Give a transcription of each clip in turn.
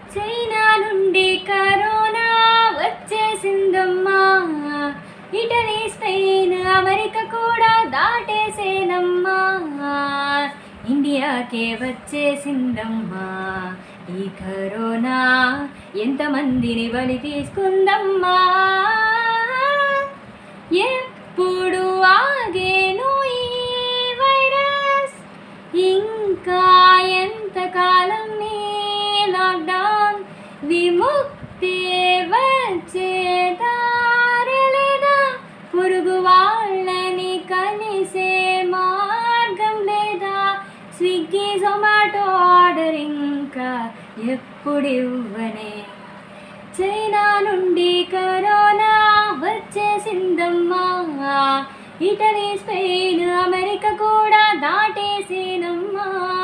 China నుండి corona వచ్చేసిందమ్మా Italy Spain America కూడా దాటేసేనమ్మా ఇండియాకే వచ్చేసిందమ్మా ఈ కరోనా ఎంతమందిని బలి తీసుకుందమ్మా ఎప్పుడు ఆగేను ఈ వైరస్ ఇంకా ఎంతకాలం నీ లాక్డౌన్ విముక్తి వచ్చేదారి లేదా పురుగు వాళ్ళని కలిసే మార్గం లేదా స్విగ్గీ జొమాటో ఆర్డర్ ఇంకా ఎప్పుడు ఇవ్వనే చైనా నుండి కరోనా వచ్చేసిందమ్మా ఇటలీ స్పెయిన్ అమెరికా కూడా దాటేసేనమ్మా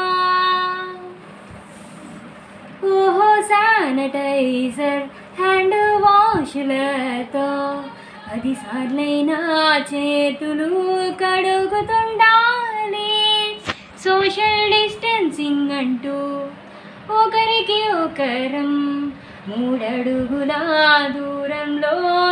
ఓహో శానిటైజర్ హ్యాండ్ వాష్లతో పది సార్లైనా చేతులు కడుగుతుండాలి సోషల్ డిస్టెన్సింగ్ అంటూ ఒకరికి ఒకరం మూడడుగుల దూరంలో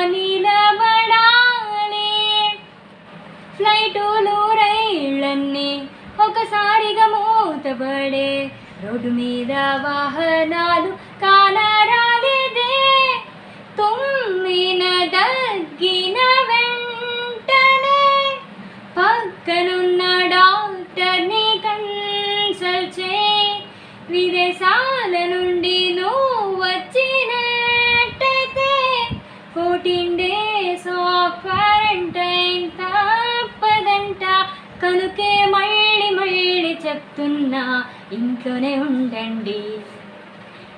నిలబడాలి ఫ్లైటులు రైళ్ళన్నీ ఒకసారిగా మూతపడే రోడ్డు మీద వాహనాలు కానరాలేదే తుమ్మిన దగ్గిన వెంటనే పక్కనున్న డాక్టర్ని కన్సల్ట్ చేయి విదేశాల నుండి నువ్వు వచ్చినట్టయితే ఫోర్టీన్ డేస్ ఆఫ్ క్వారంటైన్ తప్పదంట కనుకే మళ్ళీ మళ్ళీ చెప్తున్నా ఇంట్లోనే ఉండండి